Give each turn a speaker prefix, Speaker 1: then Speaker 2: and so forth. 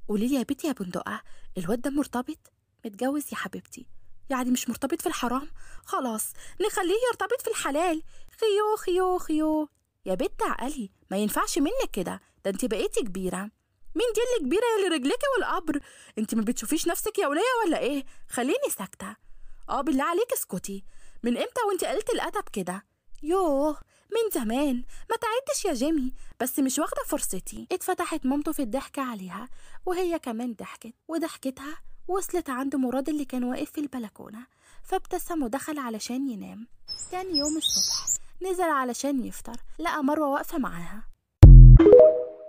Speaker 1: قولي لي يا بنتي يا بندقة الواد ده مرتبط متجوز يا حبيبتي يعني مش مرتبط في الحرام خلاص نخليه يرتبط في الحلال خيو خيو خيو يا بنت عقلي ما ينفعش منك كده ده انت بقيتي كبيرة مين دي اللي كبيرة يا اللي رجلك والقبر انت ما بتشوفيش نفسك يا ولية ولا ايه خليني ساكتة اه بالله عليك اسكتي من امتى وانت قلت الادب كده يوه من زمان ما تعدش يا جيمي بس مش واخدة فرصتي اتفتحت مامته في الضحك عليها وهي كمان ضحكت وضحكتها وصلت عند مراد اللي كان واقف في البلكونة فابتسم ودخل علشان ينام تاني يوم الصبح نزل علشان يفطر لقى مروة واقفة معاها